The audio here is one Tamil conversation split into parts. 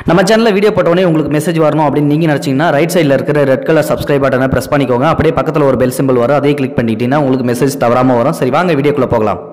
நம்ம சேனலில் வீடியோ போட்டோடனே உங்களுக்கு மெசேஜ் வரணும் அப்படின்னு நீங்கள் நினச்சிங்கன்னா ரைட் சைடில் இருக்கிற ரெட் கலர் சப்ஸ்கிரைப் பட்டனை ப்ரெஸ் பண்ணிக்கோங்க அப்படியே பக்கத்தில் ஒரு பெல் சிம்பிள் வரும் அதையும் கிளிக் பண்ணிட்டீங்கன்னா உங்களுக்கு மெசேஜ் தவறாமல் வரும் சரி வாங்க வீடியோக்குள்ளே போகலாம்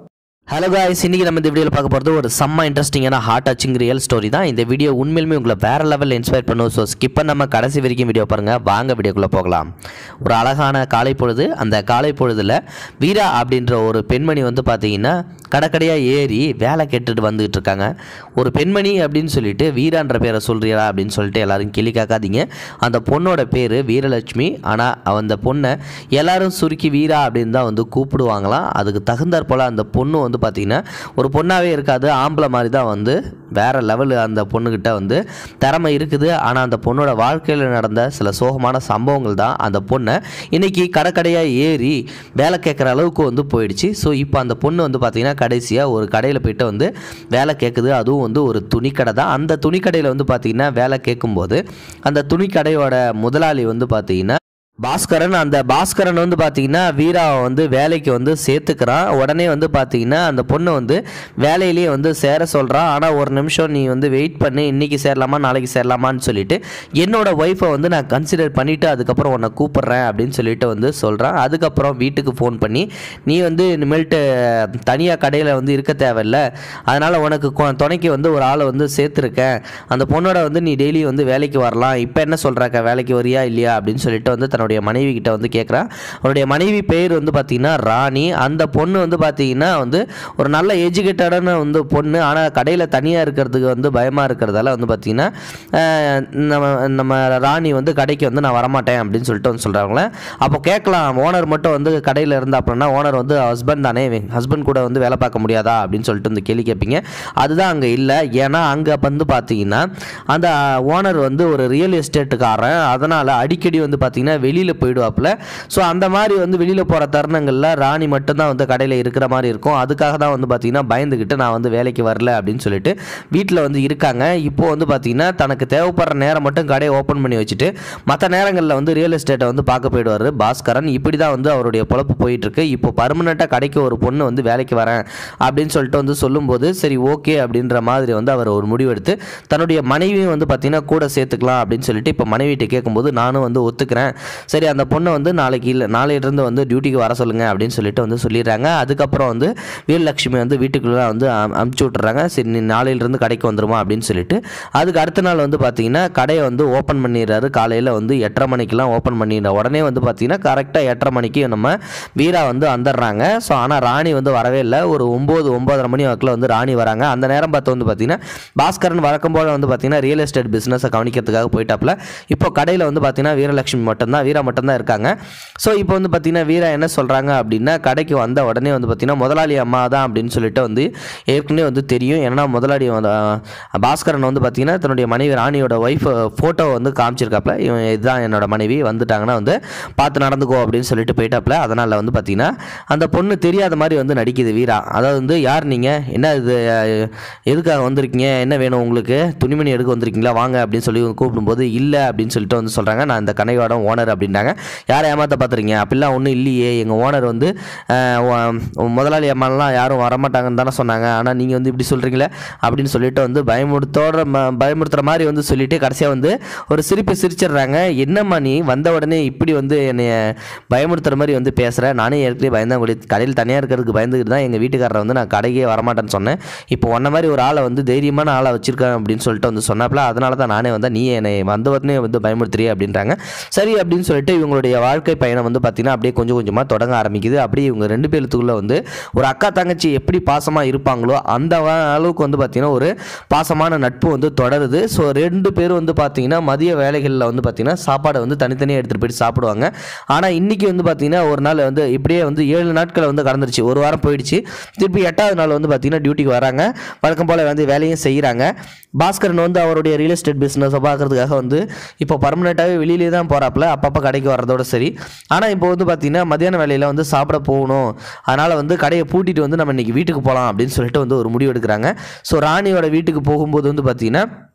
ஹலோ காய்ஸ் இன்றைக்கி நம்ம இந்த வீடியோவில் பார்க்க போகிறது ஒரு செம்ம இன்ட்ரெஸ்டிங்கான ஹார்ட் டச்சிங் ரியல் ஸ்டோரி தான் இந்த வீடியோ உண்மையிலுமே உங்களை வேறு லெவலில் இன்ஸ்பயர் பண்ணும் ஸோ ஸ்கிப் பண்ணாம கடைசி வரைக்கும் வீடியோ பாருங்கள் வாங்க வீடியோக்குள்ளே போகலாம் ஒரு அழகான காலை பொழுது அந்த காலை பொழுதில் வீரா அப்படின்ற ஒரு பெண்மணி வந்து பார்த்தீங்கன்னா கடக்கடையாக ஏறி வேலை கேட்டுட்டு வந்துகிட்டு இருக்காங்க ஒரு பெண்மணி அப்படின்னு சொல்லிட்டு வீரான்ற பேரை சொல்றியா அப்படின்னு சொல்லிட்டு எல்லாரும் கிளி காக்காதீங்க அந்த பொண்ணோட பேர் வீரலட்சுமி ஆனால் அந்த பொண்ணை எல்லாரும் சுருக்கி வீரா அப்படின்னு தான் வந்து கூப்பிடுவாங்களாம் அதுக்கு தகுந்தாற் போல் அந்த பொண்ணு வந்து பார்த்திங்கன்னா ஒரு பொண்ணாகவே இருக்காது ஆம்பளை மாதிரி தான் வந்து வேறு லெவலு அந்த பொண்ணுக்கிட்ட வந்து திறமை இருக்குது ஆனால் அந்த பொண்ணோட வாழ்க்கையில் நடந்த சில சோகமான சம்பவங்கள் தான் அந்த பொண்ணை இன்னைக்கு கடைக்கடையாக ஏறி வேலை கேட்குற அளவுக்கு வந்து போயிடுச்சு ஸோ இப்போ அந்த பொண்ணு வந்து பார்த்திங்கன்னா கடைசியாக ஒரு கடையில் போயிட்டு வந்து வேலை கேட்குது அதுவும் வந்து ஒரு துணிக்கடை தான் அந்த துணிக்கடையில் வந்து பார்த்திங்கன்னா வேலை கேட்கும்போது அந்த துணிக்கடையோட முதலாளி வந்து பார்த்திங்கன்னா பாஸ்கரன் அந்த பாஸ்கரன் வந்து பார்த்தீங்கன்னா வீராவை வந்து வேலைக்கு வந்து சேர்த்துக்கிறான் உடனே வந்து பார்த்தீங்கன்னா அந்த பொண்ணு வந்து வேலையிலேயே வந்து சேர சொல்கிறான் ஆனால் ஒரு நிமிஷம் நீ வந்து வெயிட் பண்ணி இன்றைக்கி சேரலாமா நாளைக்கு சேரலாமான்னு சொல்லிட்டு என்னோட ஒய்ஃபை வந்து நான் கன்சிடர் பண்ணிவிட்டு அதுக்கப்புறம் உன்னை கூப்பிட்றேன் அப்படின்னு சொல்லிட்டு வந்து சொல்கிறான் அதுக்கப்புறம் வீட்டுக்கு ஃபோன் பண்ணி நீ வந்து இனிமேல்ட்டு தனியாக கடையில் வந்து இருக்க தேவையில்ல அதனால் உனக்கு கொ- துணைக்கு வந்து ஒரு ஆளை வந்து சேர்த்துருக்கேன் அந்த பொண்ணோட வந்து நீ டெய்லி வந்து வேலைக்கு வரலாம் இப்போ என்ன சொல்கிறாக்க வேலைக்கு வரியா இல்லையா அப்படின்னு சொல்லிட்டு வந்து தன்னுடைய மனைவி கிட்ட வந்து கேட்குறான் அவருடைய மனைவி பேர் வந்து பார்த்தீங்கன்னா ராணி அந்த பொண்ணு வந்து பார்த்தீங்கன்னா வந்து ஒரு நல்ல எஜுகேட்டடான வந்து பொண்ணு ஆனால் கடையில் தனியாக இருக்கிறதுக்கு வந்து பயமாக இருக்கிறதால வந்து பார்த்தீங்கன்னா ஆஹ், நம்ம நம்ம ராணி வந்து கடைக்கு வந்து நான் வரமாட்டேன் அப்படின்னு சொல்லிட்டு வந்து சொல்கிறாங்களே அப்போ கேட்கலாம் ஓனர் மட்டும் வந்து கடையில் இருந்தாப்புலன்னா ஓனர் வந்து ஹஸ்பண்ட் தானே ஹஸ்பண்ட் கூட வந்து வேலை பார்க்க முடியாதா அப்படின்னு சொல்லிட்டு வந்து கேள்வி கேட்பீங்க அதுதான் அங்கே இல்லை ஏன்னா அங்கே வந்து பார்த்தீங்கன்னா அந்த ஓனர் வந்து ஒரு ரியல் எஸ்டேட்டுக்காரன் அதனால் அடிக்கடி வந்து பார்த்தீங்கன்னா வெளியில் போயிடுவாப்புல ஸோ அந்த மாதிரி வந்து வெளியில் போகிற தருணங்களில் ராணி மட்டும்தான் வந்து கடையில் இருக்கிற மாதிரி இருக்கும் அதுக்காக தான் வந்து பார்த்தீங்கன்னா பயந்துக்கிட்டு நான் வந்து வேலைக்கு வரல அப்படின்னு சொல்லிட்டு வீட்டில் வந்து இருக்காங்க இப்போ வந்து பார்த்தீங்கன்னா தனக்கு தேவைப்படுற நேரம் மட்டும் கடையை ஓப்பன் பண்ணி வச்சுட்டு மற்ற நேரங்களில் வந்து ரியல் எஸ்டேட்டை வந்து பார்க்க போயிடுவார் பாஸ்கரன் இப்படி தான் வந்து அவருடைய பொழப்பு போயிட்டு இருக்கு இப்போ பர்மனெண்ட்டாக கடைக்கு ஒரு பொண்ணு வந்து வேலைக்கு வரேன் அப்படின்னு சொல்லிட்டு வந்து சொல்லும்போது சரி ஓகே அப்படின்ற மாதிரி வந்து அவர் ஒரு முடிவெடுத்து தன்னுடைய மனைவியும் வந்து பார்த்தீங்கன்னா கூட சேர்த்துக்கலாம் அப்படின்னு சொல்லிட்டு இப்போ மனைவிட்ட கேட்கும்போது நானும் வந்து ஒத்துக்கிறேன் சரி அந்த பொண்ணை வந்து நாளைக்கு இல்லை நாளையிலிருந்து வந்து டியூட்டிக்கு வர சொல்லுங்க அப்படின்னு சொல்லிட்டு வந்து சொல்லிடுறாங்க அதுக்கப்புறம் வந்து வீரலட்சுமி வந்து வீட்டுக்குள்ளே வந்து அம்- அமுச்சு விட்டுறாங்க சரி நீ நாளையிலிருந்து கடைக்கு வந்துருமா அப்படின்னு சொல்லிட்டு அதுக்கு அடுத்த நாள் வந்து பார்த்தீங்கன்னா கடையை வந்து ஓப்பன் பண்ணிடுறாரு காலையில் வந்து எட்டரை மணிக்கெலாம் ஓப்பன் பண்ணிடுற உடனே வந்து பார்த்தீங்கன்னா கரெக்டாக எட்டரை மணிக்கு நம்ம வீரா வந்து வந்துடுறாங்க ஸோ ஆனால் ராணி வந்து வரவே இல்லை ஒரு ஒம்பது ஒம்பதரை மணி வாக்கில் வந்து ராணி வராங்க அந்த நேரம் பார்த்து வந்து பார்த்தீங்கன்னா பாஸ்கரன் வழக்கம் போல் வந்து பார்த்தீங்கன்னா ரியல் எஸ்டேட் பிஸ்னஸை கவனிக்கிறதுக்காக போயிட்டாப்புல இப்போ கடையில் வந்து பார்த்தீங்கன்னா வீரலட்சுமி மட்டும்தான் வீரா மட்டும்தான் இருக்காங்க ஸோ இப்போ வந்து பார்த்தீங்கன்னா வீரா என்ன சொல்கிறாங்க அப்படின்னா கடைக்கு வந்த உடனே வந்து பார்த்தீங்கன்னா முதலாளி அம்மா தான் அப்படின்னு சொல்லிட்டு வந்து ஏற்கனவே வந்து தெரியும் ஏன்னா முதலாளி வந்து, அஹ், பாஸ்கரன் வந்து பார்த்தீங்கன்னா தன்னுடைய மனைவி ராணியோட ஒய்ஃப் ஃபோட்டோ வந்து காமிச்சிருக்காப்புல இவன் இதுதான் என்னோட மனைவி வந்துட்டாங்கன்னா வந்து பார்த்து நடந்துக்கோ அப்படின்னு சொல்லிட்டு போயிட்டாப்புல அதனால் வந்து பார்த்தீங்கன்னா அந்த பொண்ணு தெரியாத மாதிரி வந்து நடிக்குது வீரா அதாவது வந்து யார் நீங்கள் என்ன இது அஹ், எதுக்காக வந்திருக்கீங்க என்ன வேணும் உங்களுக்கு துணிமணி எடுக்க வந்திருக்கீங்களா வாங்க அப்படின்னு சொல்லி கூப்பிடும்போது இல்லை அப்படின்னு சொல்லிட்டு வந்து சொல்கிறாங்க நான் இந்த கடையோட ஓனர் அப்படின்றாங்க யாரை ஏமாத்த பார்த்துறீங்க அப்படிலாம் ஒன்றும் இல்லையே எங்கள் ஓனர் வந்து அஹ், உ- முதலாளி அம்மாலாம் யாரும் வரமாட்டாங்கன்னு தானே சொன்னாங்க ஆனால் நீங்கள் வந்து இப்படி சொல்கிறீங்களே அப்படின்னு சொல்லிட்டு வந்து பயமுறுத்தோட ம- பயமுறுத்துற மாதிரி வந்து சொல்லிட்டு கடைசியாக வந்து ஒரு சிரிப்பு சிரிச்சிடுறாங்க என்னம்மா நீ வந்த உடனே இப்படி வந்து என்னை பயமுறுத்துற மாதிரி வந்து பேசுகிற நானே ஏற்கனவே பயந்தான் கூடிய கடையில் தனியாக இருக்கிறதுக்கு பயந்துக்கிட்டு தான் எங்கள் வீட்டுக்காரரை வந்து நான் கடைக்கே வரமாட்டேன்னு சொன்னேன் இப்போ உன்ன மாதிரி ஒரு ஆளை வந்து தைரியமான ஆளை வச்சிருக்கேன் அப்படின்னு சொல்லிட்டு வந்து சொன்னாப்புல அதனால தான் நானே வந்தேன் நீ என்னை வந்த உடனே வந்து பயமுறுத்துறிய அப்படின்றாங்க சரி அப்படின்னு சொல்லிட்டு இவங்களுடைய வாழ்க்கை பயணம் வந்து பார்த்தீங்கன்னா அப்படியே கொஞ்சம் கொஞ்சமாக தொடங்க ஆரம்பிக்குது அப்படியே இவங்க ரெண்டு பேர்த்துக்குள்ள வந்து ஒரு அக்கா தங்கச்சி எப்படி பாசமாக இருப்பாங்களோ அந்த வ- அளவுக்கு வந்து பார்த்தீங்கன்னா ஒரு பாசமான நட்பு வந்து தொடருது ஸோ ரெண்டு பேரும் வந்து பார்த்தீங்கன்னா மதிய வேலைகளில் வந்து பார்த்தீங்கன்னா சாப்பாடை வந்து தனித்தனியாக எடுத்துகிட்டு போயிட்டு சாப்பிடுவாங்க ஆனால் இன்னைக்கு வந்து பார்த்தீங்கன்னா ஒரு நாள் வந்து இப்படியே வந்து ஏழு நாட்கள் வந்து கடந்துருச்சு ஒரு வாரம் போயிடுச்சு திருப்பி எட்டாவது நாள் வந்து பார்த்தீங்கன்னா டியூட்டிக்கு வராங்க வழக்கம் போல் வந்து வேலையும் செய்கிறாங்க பாஸ்கரன் வந்து அவருடைய ரியல் எஸ்டேட் பிஸ்னஸை பார்க்கறதுக்காக வந்து இப்போ பர்மனெண்ட்டாகவே வெளியிலே தான் போகிறாப்புல அப்பப்போ கடைக்கு வர்றதோட சரி ஆனால் இப்போ வந்து பார்த்தீங்கன்னா மதியான வேலையில் வந்து சாப்பிட போகணும் அதனால் வந்து கடையை பூட்டிட்டு வந்து நம்ம இன்னைக்கு வீட்டுக்கு போகலாம் அப்படின்னு சொல்லிட்டு வந்து ஒரு முடிவு எடுக்கிறாங்க ஸோ ராணியோட வீட்டுக்கு போகும்போது வந்து பார்த்தீங்கன்னா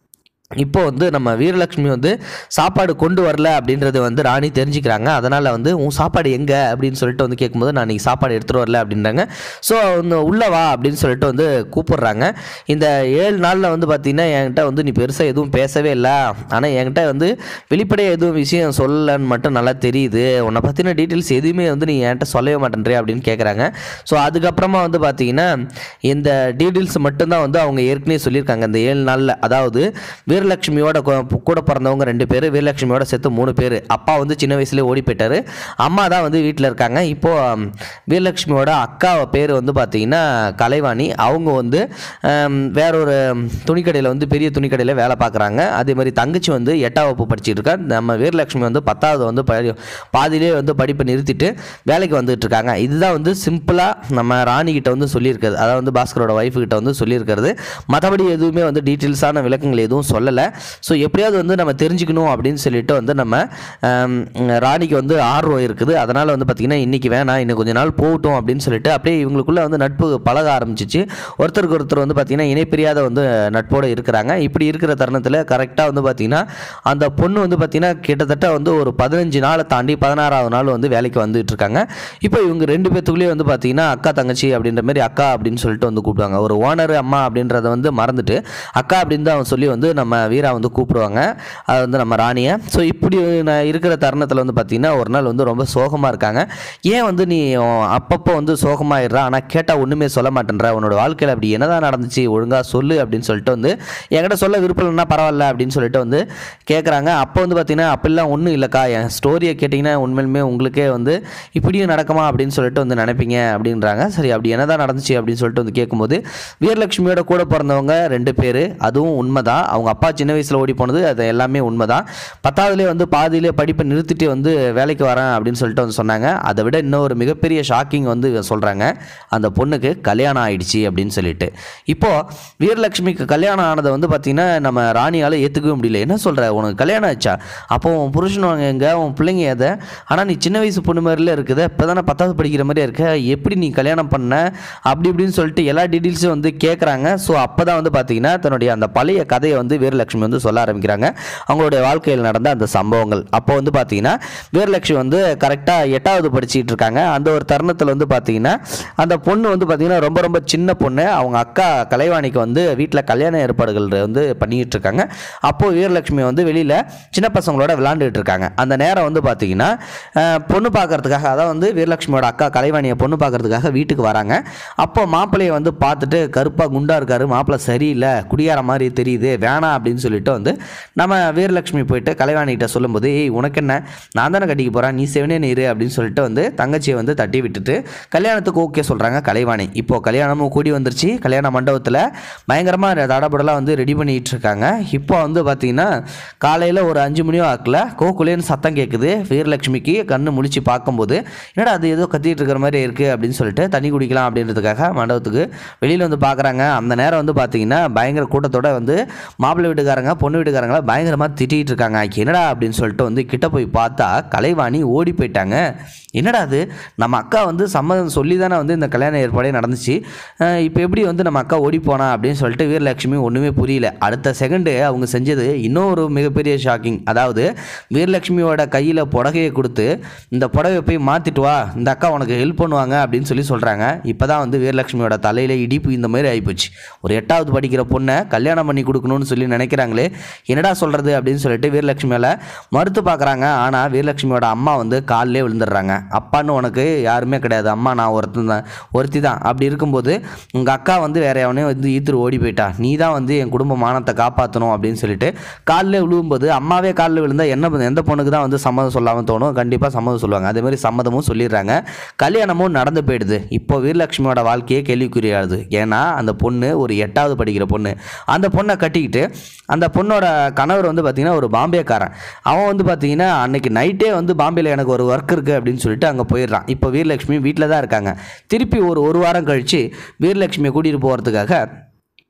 இப்போ வந்து நம்ம வீரலட்சுமி வந்து சாப்பாடு கொண்டு வரல அப்படின்றது வந்து ராணி தெரிஞ்சுக்கிறாங்க அதனால் வந்து உன் சாப்பாடு எங்கே அப்படின்னு சொல்லிட்டு வந்து கேட்கும்போது நான் இன்னைக்கு சாப்பாடு எடுத்துகிட்டு வரல அப்படின்றாங்க ஸோ வந்து உள்ளே வா அப்படின்னு சொல்லிட்டு வந்து கூப்பிடுறாங்க இந்த ஏழு நாளில் வந்து பார்த்திங்கன்னா என்கிட்ட வந்து நீ பெருசாக எதுவும் பேசவே இல்லை ஆனால் என்கிட்ட வந்து வெளிப்படையாக எதுவும் விஷயம் சொல்லலன்னு மட்டும் நல்லா தெரியுது உன்னை பற்றின டீட்டெயில்ஸ் எதுவுமே வந்து நீ என்கிட்ட சொல்லவே மாட்டேன்றே அப்படின்னு கேட்குறாங்க ஸோ அதுக்கப்புறமா வந்து பார்த்தீங்கன்னா இந்த டீட்டெயில்ஸ் மட்டும்தான் வந்து அவங்க ஏற்கனவே சொல்லியிருக்காங்க இந்த ஏழு நாளில் அதாவது வீரலட்சுமியோட கொ- கூட பிறந்தவங்க ரெண்டு பேர் வீரலட்சுமியோட சேர்த்து மூணு பேர் அப்பா வந்து சின்ன வயசுலேயே ஓடி போயிட்டாரு அம்மா தான் வந்து வீட்டில் இருக்காங்க இப்போது வீரலட்சுமியோட அக்கா பேர் வந்து பார்த்தீங்கன்னா கலைவாணி அவங்க வந்து ஆம், வேற ஒரு துணிக்கடையில் வந்து பெரிய துணிக்கடையில் வேலை பார்க்குறாங்க அதே மாதிரி தங்கச்சி வந்து எட்டாம் வகுப்பு படிச்சிட்டு இருக்கா நம்ம வீரலட்சுமி வந்து பத்தாவது வந்து படி பாதியிலே வந்து படிப்பை நிறுத்திட்டு வேலைக்கு வந்துட்டு இருக்காங்க இதுதான் வந்து சிம்பிளாக நம்ம ராணி கிட்ட வந்து சொல்லியிருக்கிறது அதாவது வந்து பாஸ்கரோட ஒய்ஃபு கிட்ட வந்து சொல்லியிருக்கிறது மற்றபடி எதுவுமே வந்து டீட்டெயில்ஸான விளக்கங்கள் எதுவும் சொல்லலை ஸோ எப்படியாவது வந்து நம்ம தெரிஞ்சுக்கணும் அப்படின்னு சொல்லிட்டு வந்து நம்ம ஆம், ராணிக்கு வந்து ஆர்வம் இருக்குது அதனால் வந்து பார்த்திங்கன்னா இன்றைக்கி வேணாம் இன்னும் கொஞ்ச நாள் போகட்டும் அப்படின்னு சொல்லிட்டு அப்படியே இவங்களுக்குள்ள வந்து நட்பு பழக ஆரம்பிச்சிச்சு ஒருத்தருக்கு ஒருத்தர் வந்து பார்த்திங்கன்னா இணைப்பிரியாத வந்து நட்போடு இருக்கிறாங்க இப்படி இருக்கிற தருணத்தில் கரெக்டாக வந்து பார்த்திங்கன்னா அந்த பொண்ணு வந்து பார்த்திங்கன்னா கிட்டத்தட்ட வந்து ஒரு பதினஞ்சு நாளை தாண்டி பதினாறாவது நாள் வந்து வேலைக்கு வந்துட்டு இருக்காங்க இப்போ இவங்க ரெண்டு பேத்துக்குள்ளேயே வந்து பார்த்திங்கன்னா அக்கா தங்கச்சி அப்படின்ற மாதிரி அக்கா அப்படின்னு சொல்லிட்டு வந்து கூப்பிடுவாங்க ஒரு ஓனர் அம்மா அப்படின்றத வந்து மறந்துட்டு அக்கா அப்படின்னு தான் அவன் சொல்லி வந்து நம்ம வீரா வந்து கூப்பிடுவாங்க அது வந்து நம்ம ராணியை ஸோ இப்படி நான் இருக்கிற தருணத்தில் வந்து பார்த்திங்கன்னா ஒரு நாள் வந்து ரொம்ப சோகமாக இருக்காங்க ஏன் வந்து நீ உன் அப்பப்போ வந்து சோகமாயிடுறா ஆனால் கேட்டால் ஒன்றுமே சொல்ல மாட்டேன்ற உன்னோட வாழ்க்கையில் அப்படி என்னதான் நடந்துச்சு ஒழுங்காக சொல்லு அப்படின்னு சொல்லிட்டு வந்து என்கிட்ட சொல்ல விருப்பம் இல்லைன்னா பரவாயில்ல அப்படின்னு சொல்லிட்டு வந்து கேட்குறாங்க அப்போ வந்து பார்த்தீங்கன்னா அப்படிலாம் ஒன்றும் இல்லைக்கா என் ஸ்டோரியை கேட்டிங்கன்னா உண்மையிலுமே உங்களுக்கே வந்து இப்படியும் நடக்குமா அப்படின்னு சொல்லிட்டு வந்து நினைப்பீங்க அப்படின்றாங்க சரி அப்படி என்னதான் நடந்துச்சு அப்படின்னு சொல்லிட்டு வந்து கேட்கும்போது வீரலட்சுமியோட கூட பிறந்தவங்க ரெண்டு பேர் அதுவும் உண்மைதான் அவங்க அப்பா சின்ன வயசில் ஓடி போனது அது எல்லாமே உண்மைதான் பத்தாவதுலேயே வந்து பாதியிலே படிப்பை நிறுத்திட்டு வந்து வேலைக்கு வரேன் அப்படின்னு சொல்லிட்டு வந்து சொன்னாங்க அதை விட இன்னும் ஒரு மிகப்பெரிய ஷாக்கிங் வந்து சொல்கிறாங்க அந்த பொண்ணுக்கு கல்யாணம் ஆயிடுச்சு அப்படின்னு சொல்லிட்டு இப்போது வீரலட்சுமிக்கு கல்யாணம் ஆனதை வந்து பார்த்திங்கன்னா நம்ம ராணியால் ஏற்றுக்கவே முடியல என்ன சொல்கிற உனக்கு கல்யாணம் ஆச்சா அப்போ உன் புருஷன் வாங்க எங்க உன் பிள்ளைங்க எதை ஆனால் நீ சின்ன வயசு பொண்ணு மாதிரில இருக்குது இப்போ தானே பத்தாவது படிக்கிற மாதிரியே இருக்க எப்படி நீ கல்யாணம் பண்ண அப்படி இப்படின்னு சொல்லிட்டு எல்லா டீட்டெயில்ஸும் வந்து கேட்குறாங்க ஸோ அப்போ தான் வந்து பார்த்தீங்கன்னா தன்னுடைய அந்த பழைய கதையை வந்து வீரலட்சுமி வந்து சொல்ல ஆரம்பிக்கிறாங்க அவங்களுடைய வாழ்க்கையில் நடந்த அந்த சம்பவங்கள் அப்போ வந்து பார்த்தீங்கன்னா வீரலட்சுமி வந்து கரெக்டாக எட்டாவது படிச்சிட்டு இருக்காங்க அந்த ஒரு தருணத்தில் வந்து பார்த்தீங்கன்னா அந்த பொண்ணு வந்து பார்த்தீங்கன்னா ரொம்ப ரொம்ப சின்ன பொண்ணு அவங்க அக்கா கலைவாணிக்கு வந்து வீட்டில் கல்யாண ஏற்பாடுகள் வந்து பண்ணிக்கிட்டு இருக்காங்க அப்போது வீரலட்சுமி வந்து வெளியில் சின்ன பசங்களோட விளாண்டுட்டு இருக்காங்க அந்த நேரம் வந்து பார்த்தீங்கன்னா அஹ், பொண்ணு பார்க்கறதுக்காக அதான் வந்து வீரலட்சுமியோட அக்கா கலைவாணியை பொண்ணு பார்க்கறதுக்காக வீட்டுக்கு வராங்க அப்போ மாப்பிள்ளையை வந்து பார்த்துட்டு கருப்பாக குண்டா இருக்காரு மாப்பிள்ளை சரியில்லை குடியார மாதிரி தெரியுது வேணாம் அப்படின்னு சொல்லிட்டு வந்து நம்ம வீரலட்சுமி போயிட்டு கலைவாணிகிட்ட சொல்லும்போது ஏய் உனக்கு என்ன நான் தானே கட்டிக்க போகிறேன் நீ செவனே நீரு அப்படின்னு சொல்லிட்டு வந்து தங்கச்சியை வந்து தட்டி விட்டுட்டு கல்யாணத்துக்கு ஓகே சொல்கிறாங்க கலைவாணி இப்போ கல்யாணமும் கூடி வந்துருச்சு கல்யாண மண்டபத்தில் பயங்கரமாக தடபடலாம் வந்து ரெடி பண்ணிட்டு இருக்காங்க இப்போ வந்து பார்த்தீங்கன்னா காலையில் ஒரு அஞ்சு மணியோ ஆக்கல கோகுலேன்னு சத்தம் கேட்குது வீரலட்சுமிக்கு கண்ணு முழிச்சு பார்க்கும்போது என்னடா அது ஏதோ கத்திட்டு இருக்கிற மாதிரி இருக்குது அப்படின்னு சொல்லிட்டு தண்ணி குடிக்கலாம் அப்படின்றதுக்காக மண்டபத்துக்கு வெளியில் வந்து பார்க்குறாங்க அந்த நேரம் வந்து பார்த்தீங்கன்னா பயங்கர கூட்டத்தோட வந்து மாப்பிள்ளை வீட்டுக்காரங்க பொண்ணு வீட்டுக்காரங்கள பயங்கரமாக திட்டிகிட்டு இருக்காங்க என்னடா அப்படின்னு சொல்லிட்டு வந்து கிட்ட போய் பார்த்தா கலைவாணி ஓடி போயிட்டாங்க என்னடா அது நம்ம அக்கா வந்து சம்மதம் சொல்லி தானே வந்து இந்த கல்யாண ஏற்பாடே நடந்துச்சு இப்போ எப்படி வந்து நம்ம அக்கா ஓடி போனா அப்படின்னு சொல்லிட்டு வீரலட்சுமி ஒன்றுமே புரியல அடுத்த செகண்டு அவங்க செஞ்சது இன்னும் ஒரு மிகப்பெரிய ஷாக்கிங் அதாவது வீரலட்சுமியோட கையில் புடகையை கொடுத்து இந்த புடவையை போய் மாற்றிட்டு வா இந்த அக்கா உனக்கு ஹெல்ப் பண்ணுவாங்க அப்படின்னு சொல்லி சொல்கிறாங்க இப்போ தான் வந்து வீரலட்சுமியோட தலையில் இடிப்பு இந்த மாதிரி ஆகிப்போச்சு ஒரு எட்டாவது படிக்கிற பொண்ணை கல்யாணம் பண்ணி கொடுக்கணும்னு சொல்லி நினைக்கிறாங்களே என்னடா சொல்கிறது அப்படின்னு சொல்லிட்டு வீரலட்சுமியால் மறுத்து பார்க்குறாங்க ஆனால் வீரலட்சுமியோட அம்மா வந்து காலிலே விழுந்துடுறாங்க அப்பான்னு உனக்கு யாருமே கிடையாது அம்மா நான் ஒருத்தன் தான் ஒருத்தி தான் அப்படி இருக்கும்போது உங்கள் அக்கா வந்து வேற எவனையும் வந்து ஈத்துரு ஓடி போயிட்டா நீ தான் வந்து என் குடும்ப மானத்தை காப்பாற்றணும் அப்படின்னு சொல்லிட்டு காலில் விழுவும்போது அம்மாவே காலில் விழுந்தா என்ன பண்ண- எந்த பொண்ணுக்கு தான் வந்து சம்மதம் சொல்லாமல் தோணும் கண்டிப்பாக சம்மதம் சொல்லுவாங்க அதே மாதிரி சம்மதமும் சொல்லிடுறாங்க கல்யாணமும் நடந்து போயிடுது இப்போ வீரலட்சுமியோட வாழ்க்கையே கேள்விக்குறியாகுது ஏன்னா அந்த பொண்ணு ஒரு எட்டாவது படிக்கிற பொண்ணு அந்த பொண்ணை கட்டிக்கிட்டு அந்த பொண்ணோட கணவர் வந்து பார்த்தீங்கன்னா ஒரு பாம்பேக்காரன் அவன் வந்து பார்த்தீங்கன்னா அன்னைக்கு நைட்டே வந்து பாம்பேல எனக்கு ஒரு ஒர்க் இருக்குது அப்படின்னு சொல்லிட்டு அங்கே போயிடுறான் இப்போ வீரலட்சுமி வீட்டில் தான் இருக்காங்க திருப்பி ஒரு ஒரு வாரம் கழித்து வீரலட்சுமியை கூட்டிகிட்டு போகிறதுக்காக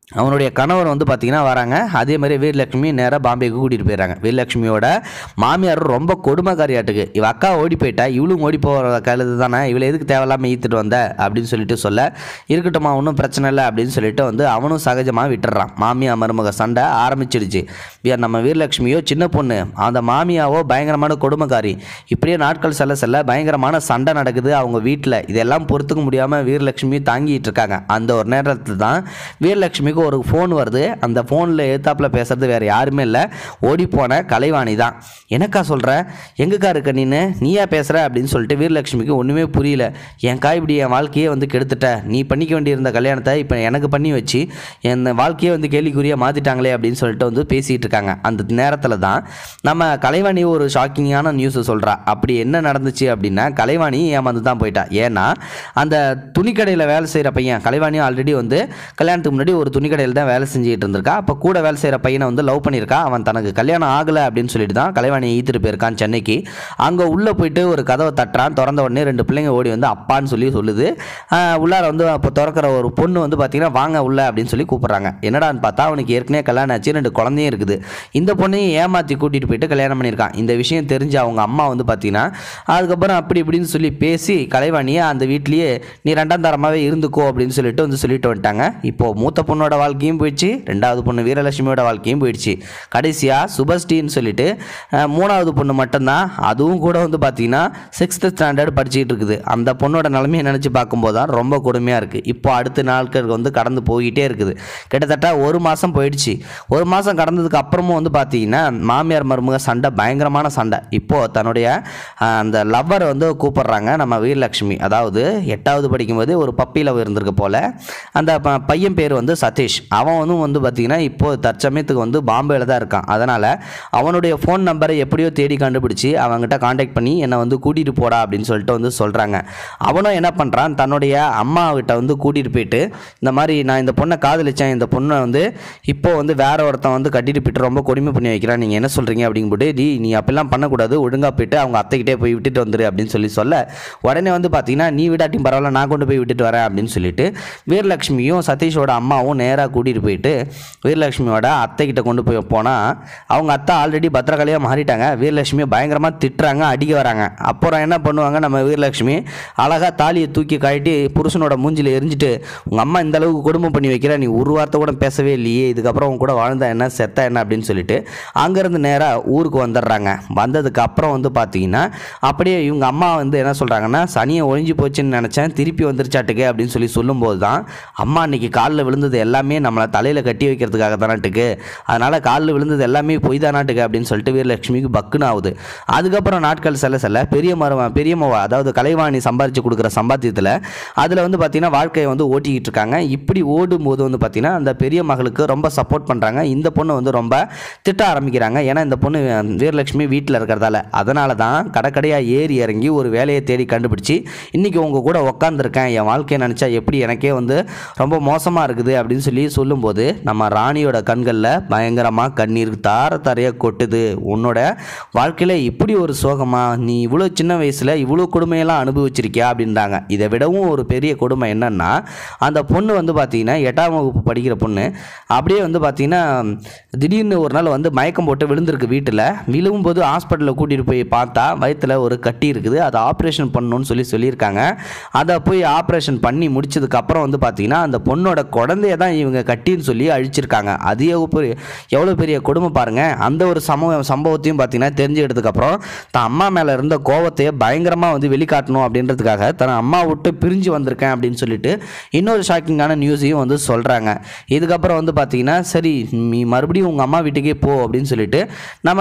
அவனுடைய கணவர் வந்து பார்த்திங்கன்னா வராங்க அதே மாதிரி வீரலட்சுமி நேராக பாம்பேக்கு கூட்டிகிட்டு போயிடுறாங்க வீரலட்சுமியோட மாமியார் ரொம்ப கொடுமைக்காரியாட்டுக்கு இவ அக்கா ஓடி போயிட்டா இவளும் ஓடி போகிற கழுது தானே இவளை எதுக்கு தேவையில்லாமல் ஈத்துட்டு வந்த அப்படின்னு சொல்லிட்டு சொல்ல இருக்கட்டும்மா ஒன்றும் பிரச்சனை இல்லை அப்படின்னு சொல்லிட்டு வந்து அவனும் சகஜமாக விட்டுறான் மாமியா மருமக சண்டை ஆரம்பிச்சிடுச்சு வி- நம்ம வீரலட்சுமியோ சின்ன பொண்ணு அந்த மாமியாவோ பயங்கரமான கொடுமைக்காரி இப்படியே நாட்கள் செல்ல செல்ல பயங்கரமான சண்டை நடக்குது அவங்க வீட்டில் இதெல்லாம் பொறுத்துக்க முடியாமல் வீரலட்சுமி தாங்கிட்டு இருக்காங்க அந்த ஒரு நேரத்தில் தான் வீரலட்சுமிக்கு ஒரு ஃபோன் வருது அந்த ஃபோனில் எதிர்த்தாப்புல பேசுறது வேறு யாருமே இல்லை ஓடிப்போன கலைவாணி தான் என்னக்கா சொல்கிற எங்கக்கா இருக்க நீனு நீயா பேசுகிற அப்படின்னு சொல்லிட்டு வீரலட்சுமிக்கு ஒன்றுமே புரியல என்க்கா இப்படி என் வாழ்க்கையே வந்து கெடுத்துட்ட நீ பண்ணிக்க வேண்டியிருந்த கல்யாணத்தை இப்போ எனக்கு பண்ணி வச்சு என் வாழ்க்கையே வந்து கேள்விக்குறியாக மாற்றிட்டாங்களே அப்படின்னு சொல்லிட்டு வந்து பேசிகிட்டு இருக்காங்க அந்த நேரத்தில் தான் நம்ம கலைவாணி ஒரு ஷாக்கிங்கான நியூஸை சொல்கிறா அப்படி என்ன நடந்துச்சு அப்படின்னா கலைவாணி ஏமாந்து தான் போயிட்டா ஏன்னா அந்த துணிக்கடையில் வேலை செய்கிற பையன் கலைவாணி ஆல்ரெடி வந்து கல்யாணத்துக்கு முன்னாடி ஒரு துணிக்கடையில் தான் வேலை செஞ்சுட்டு இருந்திருக்கா அப்போ கூட வேலை செய்கிற பையனை வந்து லவ் பண்ணியிருக்கா அவன் தனக்கு கல்யாணம் ஆகலை அப்படின்னு சொல்லிட்டு தான் கலைவாணியை ஈத்துட்டு போயிருக்கான் சென்னைக்கு அங்கே உள்ளே போயிட்டு ஒரு கதவை தட்டுறான் திறந்த உடனே ரெண்டு பிள்ளைங்க ஓடி வந்து அப்பான்னு சொல்லி சொல்லுது ஆஹ் உள்ளார வந்து அப்போ திறக்கிற ஒரு பொண்ணு வந்து பார்த்தீங்கன்னா வாங்க உள்ள அப்படின்னு சொல்லி கூப்பிட்றாங்க என்னடான்னு பார்த்தா அவனுக்கு ஏற்கனவே கல்யாணம் ஆச்சு ரெண்டு குழந்தையும் இருக்குது இந்த பொண்ணையும் ஏமாற்றி கூட்டிகிட்டு போயிட்டு கல்யாணம் பண்ணியிருக்கான் இந்த விஷயம் தெரிஞ்ச அவங்க அம்மா வந்து பார்த்தீங்கன்னா அதுக்கப்புறம் அப்படி இப்படின்னு சொல்லி பேசி கலைவாணியை அந்த வீட்லேயே நீ ரெண்டாம் தரமாகவே இருந்துக்கோ அப்படின்னு சொல்லிட்டு வந்து சொல்லிட்டு வந்துட்டாங்க இப்போ மூத்த பொண்ணோட வாழ்க்கையும் போயிடுச்சு ரெண்டாவது பொண்ணு வீரலட்சுமியோட வாழ்க்கையும் போயிடுச்சு கடைசியாக சுபஸ்டின்னு சொல்லிட்டு அஹ், மூணாவது பொண்ணு மட்டும்தான் அதுவும் கூட வந்து பார்த்தீங்கன்னா சிக்ஸ்த்து ஸ்டாண்டர்ட் படிச்சுக்கிட்டு இருக்குது அந்த பொண்ணோட நிலைமையை நினச்சி பார்க்கும்போது தான் ரொம்ப கொடுமையாக இருக்குது இப்போ அடுத்த நாட்கள் வந்து கடந்து போய்கிட்டே இருக்குது கிட்டத்தட்ட ஒரு மாதம் போயிடுச்சு ஒரு மாதம் கடந்ததுக்கு அப்புறமும் வந்து பார்த்தீங்கன்னா மாமியார் மருமக சண்டை பயங்கரமான சண்டை இப்போது தன்னுடைய அஹ், அந்த லவ்வரை வந்து கூப்பிடுறாங்க நம்ம வீரலட்சுமி அதாவது எட்டாவது படிக்கும்போது ஒரு பப்பி லவ் இருந்திருக்கு போல் அந்த ப- பையன் பேர் வந்து சதீஷ் அவன் வந்து வந்து பார்த்தீங்கன்னா இப்போ தற்சமயத்துக்கு வந்து பாம்பேல தான் இருக்கான் அதனால் அவனுடைய ஃபோன் நம்பரை எப்படியோ தேடி கண்டுபிடிச்சி அவங்ககிட்ட காண்டாக்ட் பண்ணி என்னை வந்து கூட்டிகிட்டு போடா அப்படின்னு சொல்லிட்டு வந்து சொல்கிறாங்க அவனும் என்ன பண்ணுறான் தன்னுடைய அம்மாவிட்ட வந்து கூட்டிகிட்டு போயிட்டு இந்த மாதிரி நான் இந்த பொண்ணை காதலிச்சேன் இந்த பொண்ணை வந்து இப்போ வந்து வேற ஒருத்தன் வந்து கட்டிட்டு போயிட்டு ரொம்ப கொடுமை பண்ணி வைக்கிறான் நீங்கள் என்ன சொல்கிறீங்க அப்படின்னு போட்டு டி நீ அப்படிலாம் பண்ணக்கூடாது ஒழுங்காக போயிட்டு அவங்க அத்தைக்கிட்டே போய் விட்டுட்டு வந்துரு அப்படின்னு சொல்லி சொல்ல உடனே வந்து பார்த்தீங்கன்னா நீ விடாட்டியும் பரவாயில்ல நான் கொண்டு போய் விட்டுட்டு வரேன் அப்படின்னு சொல்லிட்டு வீரலட்சுமியும் சதீஷோட அம்மாவும் நேராக கூட்டிகிட்டு போயிட்டு வீரலட்சுமியோட அத்தைக்கிட்ட கொண்டு போய் போனால் அவங்க அத்தை ஆல்ரெடி பத்திரகாளியாக மாறிட்டாங்க வீரலட்சுமியை பயங்கரமாக திட்டுறாங்க அடிக்க வராங்க அப்புறம் என்ன பண்ணுவாங்க நம்ம வீரலட்சுமி அழகாக தாலியை தூக்கி கழட்டி புருஷனோட மூஞ்சில எரிஞ்சிட்டு உங்கள் அம்மா இந்த அளவுக்கு கொடுமை பண்ணி வைக்கிற நீ ஒரு வார்த்தை கூட பேசவே இல்லையே இதுக்கப்புறம் உன் கூட வாழ்ந்தா என்ன செத்தா என்ன அப்படின்னு சொல்லிட்டு அங்கேருந்து நேராக ஊருக்கு வந்துடுறாங்க வந்ததுக்கு அப்புறம் வந்து பார்த்தீங்கன்னா அப்படியே இவங்க அம்மா வந்து என்ன சொல்கிறாங்கன்னா சனியை ஒழிஞ்சு போச்சுன்னு நினச்சேன் திருப்பி வந்துருச்சாட்டுக்கு அப்படின்னு சொல்லி சொல்லும்போது தான் அம்மா அன்னைக்கு காலில் விழுந்தது எல்லாமே நம்மளை தலையில் கட்டி வைக்கிறதுக்காக தானாட்டுக்கு அதனால் காலில் விழுந்தது எல்லாமே பொய் தானாட்டுக்கு அப்படின்னு சொல்லிட்டு வீரலட்சுமிக்கு பக்குன்னு ஆகுது அதுக்கப்புறம் நாட்கள் செல்ல செல்ல பெரிய மரும பெரியம்மாவா அதாவது கலைவாணி சம்பாரித்து கொடுக்குற சம்பாத்தியத்தில் அதில் வந்து பார்த்திங்கன்னா வாழ்க்கையை வந்து ஓட்டிக்கிட்டு இருக்காங்க இப்படி ஓடும்போது வந்து பார்த்திங்கன்னா அந்த பெரிய மகளுக்கு ரொம்ப சப்போர்ட் பண்ணுறாங்க இந்த பொண்ணு வந்து ரொம்ப திட்ட ஆரம்பிக்கிறாங்க ஏன்னா இந்த பொண்ணு அஹ், வீரலட்சுமி வீட்டில் இருக்கிறதால அதனால தான் கடைக்கடையாக ஏறி இறங்கி ஒரு வேலையை தேடி கண்டுபிடிச்சி இன்றைக்கி உங்கள் கூட உக்காந்துருக்கேன் என் வாழ்க்கையை நினச்சா எப்படி எனக்கே வந்து ரொம்ப மோசமாக இருக்குது அப்படின்னு சொல்லி சொல்லும்போது நம்ம ராணியோட கண்களில் பயங்கரமாக கண்ணீர் தார தாரையாக கொட்டுது உன்னோட வாழ்க்கையில் இப்படி ஒரு சோகமா நீ இவ்வளோ சின்ன வயசில் இவ்வளோ கொடுமையெல்லாம் அனுபவிச்சிருக்கியா அப்படின்றாங்க இதை விடவும் ஒரு பெரிய கொடுமை என்னன்னா அந்த பொண்ணு வந்து பார்த்தீங்கன்னா எட்டாம் வகுப்பு படிக்கிற பொண்ணு அப்படியே வந்து பார்த்தீங்கன்னா திடீர்னு ஒரு நாள் வந்து மயக்கம் போட்டு விழுந்திருக்கு வீட்டில் விழும்போது ஹாஸ்பிட்டலில் கூட்டிகிட்டு போய் பார்த்தா வயித்துல ஒரு கட்டி இருக்குது அதை ஆப்ரேஷன் பண்ணணும்னு சொல்லி சொல்லியிருக்காங்க அதை போய் ஆப்ரேஷன் பண்ணி முடிச்சதுக்கு அப்புறம் வந்து பார்த்தீங்கன்னா அந்த பொண்ணோட குழந்தைய தான் இவங்க கட்டின்னு சொல்லி அழிச்சிருக்காங்க அது எவ்வளோ பெரிய எவ்வளோ பெரிய கொடுமை பாருங்க அந்த ஒரு சமூக சம்பவத்தையும் பார்த்தீங்கன்னா தெரிஞ்சுக்கிட்டதுக்கு அப்புறம் தான் அம்மா மேலே இருந்த கோவத்தையே பயங்கரமாக வந்து வெளிக்காட்டணும் அப்படின்றதுக்காக தன் அம்மா விட்டு பிரிஞ்சு வந்திருக்கேன் அப்படின்னு சொல்லிட்டு இன்னொரு ஷாக்கிங்கான நியூஸையும் வந்து சொல்கிறாங்க இதுக்கப்புறம் வந்து பார்த்தீங்கன்னா சரி நீ மறுபடியும் உங்கள் அம்மா வீட்டுக்கே போ அப்படின்னு சொல்லிட்டு நம்ம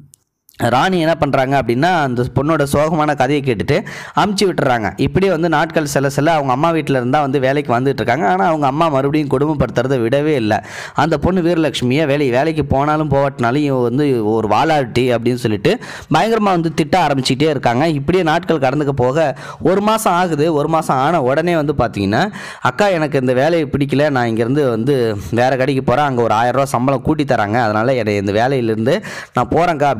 ராணி என்ன பண்ணுறாங்க அப்படின்னா அந்த பொண்ணோட சோகமான கதையை கேட்டுட்டு அமுச்சு விட்டுறாங்க இப்படியே வந்து நாட்கள் செல்ல செல்ல அவங்க அம்மா வீட்டில் இருந்தால் வந்து வேலைக்கு வந்துட்டு இருக்காங்க ஆனால் அவங்க அம்மா மறுபடியும் கொடுமைப்படுத்துறதை விடவே இல்லை அந்த பொண்ணு வீரலட்சுமியை வேலை வேலைக்கு போனாலும் போகட்டினாலும் இவ வந்து ஒரு வாலாட்டி அப்படின்னு சொல்லிட்டு பயங்கரமாக வந்து திட்ட ஆரம்பிச்சிட்டே இருக்காங்க இப்படியே நாட்கள் கடந்துக்க போக ஒரு மாதம் ஆகுது ஒரு மாதம் ஆன உடனே வந்து பார்த்தீங்கன்னா அக்கா எனக்கு இந்த வேலையை பிடிக்கல நான் இங்கேருந்து வந்து வேறு கடைக்கு போகிறேன் அங்கே ஒரு ஆயிரம் ரூபாய் சம்பளம் கூட்டி தராங்க அதனால் என்னை இந்த வேலையிலேருந்து நான் போகிறேங்க்கா அப்படின்னு சொல்லிட்டு அந்த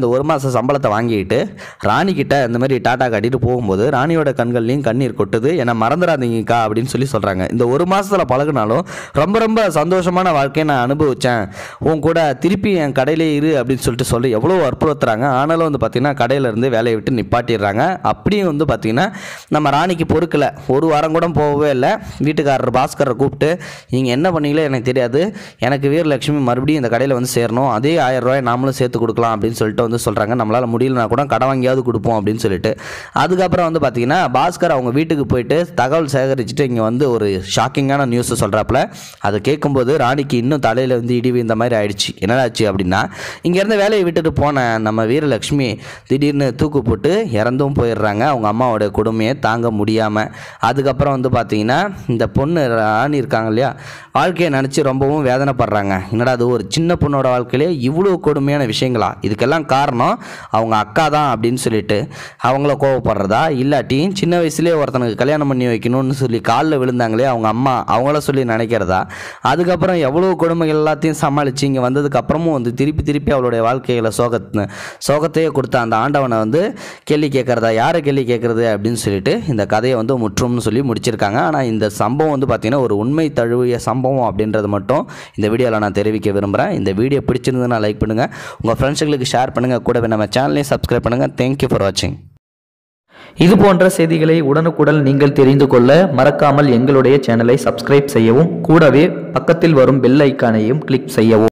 அந்த ஒரு மாத சம்பளத்தை வாங்கிட்டு ராணி கிட்ட இந்த மாதிரி டாட்டா காட்டிட்டு போகும்போது ராணியோட கண்கள்லையும் கண்ணீர் கொட்டுது என்னை மறந்துடாதீங்கக்கா அப்படின்னு சொல்லி சொல்கிறாங்க இந்த ஒரு மாதத்தில் பழகுனாலும் ரொம்ப ரொம்ப சந்தோஷமான வாழ்க்கையை நான் அனுபவித்தேன் உன் கூட திருப்பி என் கடையிலே இரு அப்படின்னு சொல்லிட்டு சொல்லி எவ்வளோ வற்புறுத்துறாங்க ஆனாலும் வந்து பார்த்திங்கன்னா கடையிலேருந்து வேலையை விட்டு நிப்பாட்டிடுறாங்க அப்படியும் வந்து பார்த்திங்கன்னா நம்ம ராணிக்கு பொறுக்கலை ஒரு வாரம் கூட போகவே இல்லை வீட்டுக்காரர் பாஸ்கரை கூப்பிட்டு நீங்கள் என்ன பண்ணீங்களோ எனக்கு தெரியாது எனக்கு வீரலட்சுமி மறுபடியும் இந்த கடையில் வந்து சேரணும் அதே ஆயிரம் ரூபாய் நாமளும் சேர்த்து கொடுக்கலாம் அப்படின்னு சொல்லிட்டு வந்து சொல்கிறாங்க நம்மளால் முடியலனா கூட கடன் வாங்கியாவது கொடுப்போம் அப்படின்னு சொல்லிட்டு அதுக்கப்புறம் வந்து பார்த்தீங்கன்னா பாஸ்கர் அவங்க வீட்டுக்கு போயிட்டு தகவல் சேகரிச்சுட்டு இங்கே வந்து ஒரு ஷாக்கிங்கான நியூஸை சொல்கிறாப்புல அதை கேட்கும்போது ராணிக்கு இன்னும் தலையில் வந்து இடி இந்த மாதிரி ஆயிடுச்சு என்னடாச்சு அப்படின்னா இங்கேருந்து வேலையை விட்டுட்டு போன நம்ம வீரலட்சுமி திடீர்னு தூக்கு போட்டு இறந்தும் போயிடுறாங்க அவங்க அம்மாவோட கொடுமையை தாங்க முடியாமல் அதுக்கப்புறம் வந்து பார்த்தீங்கன்னா இந்த பொண்ணு ராணி இருக்காங்க இல்லையா வாழ்க்கையை நினச்சி ரொம்பவும் வேதனைப்படுறாங்க என்னடா அது ஒரு சின்ன பொண்ணோட வாழ்க்கையிலே இவ்வளோ கொடுமையான விஷயங்களா இதுக்கெல்லாம் காரணம் அவங்க அக்கா தான் அப்படின்னு சொல்லிட்டு அவங்கள கோவப்படுறதா இல்லாட்டி சின்ன வயசுலேயே ஒருத்தனுக்கு கல்யாணம் பண்ணி வைக்கணும்னு சொல்லி காலில் விழுந்தாங்களே அவங்க அம்மா அவங்கள சொல்லி நினைக்கிறதா அதுக்கப்புறம் எவ்வளோ கொடுமைகள் எல்லாத்தையும் சமாளித்து இங்கே வந்ததுக்கு அப்புறமும் வந்து திருப்பி திருப்பி அவளுடைய வாழ்க்கையில் சோக சோகத்தையே கொடுத்த அந்த ஆண்டவனை வந்து கேள்வி கேட்குறதா யாரை கேள்வி கேட்குறது அப்படின்னு சொல்லிட்டு இந்த கதையை வந்து முற்றும்னு சொல்லி முடிச்சிருக்காங்க ஆனால் இந்த சம்பவம் வந்து பார்த்திங்கன்னா ஒரு உண்மை தழுவிய சம்பவம் அப்படின்றது மட்டும் இந்த வீடியோவில் நான் தெரிவிக்க விரும்புகிறேன் இந்த வீடியோ பிடிச்சிருந்ததுன்னா லைக் பண்ணுங்கள் உங்கள் ஃப்ரெண்ட்ஸுங்களுக்கு ஷேர் பண்ணுங்கள் கூடவே நம்ம சேனலையும் சப்ஸ்கிரைப் பண்ணுங்கள் தேங்க்யூ ஃபார் வாட்சிங் இது போன்ற செய்திகளை உடனுக்குடன் நீங்கள் தெரிந்து கொள்ள மறக்காமல் எங்களுடைய சேனலை சப்ஸ்கிரைப் செய்யவும் கூடவே பக்கத்தில் வரும் பெல் ஐக்கானையும் கிளிக் செய்யவும்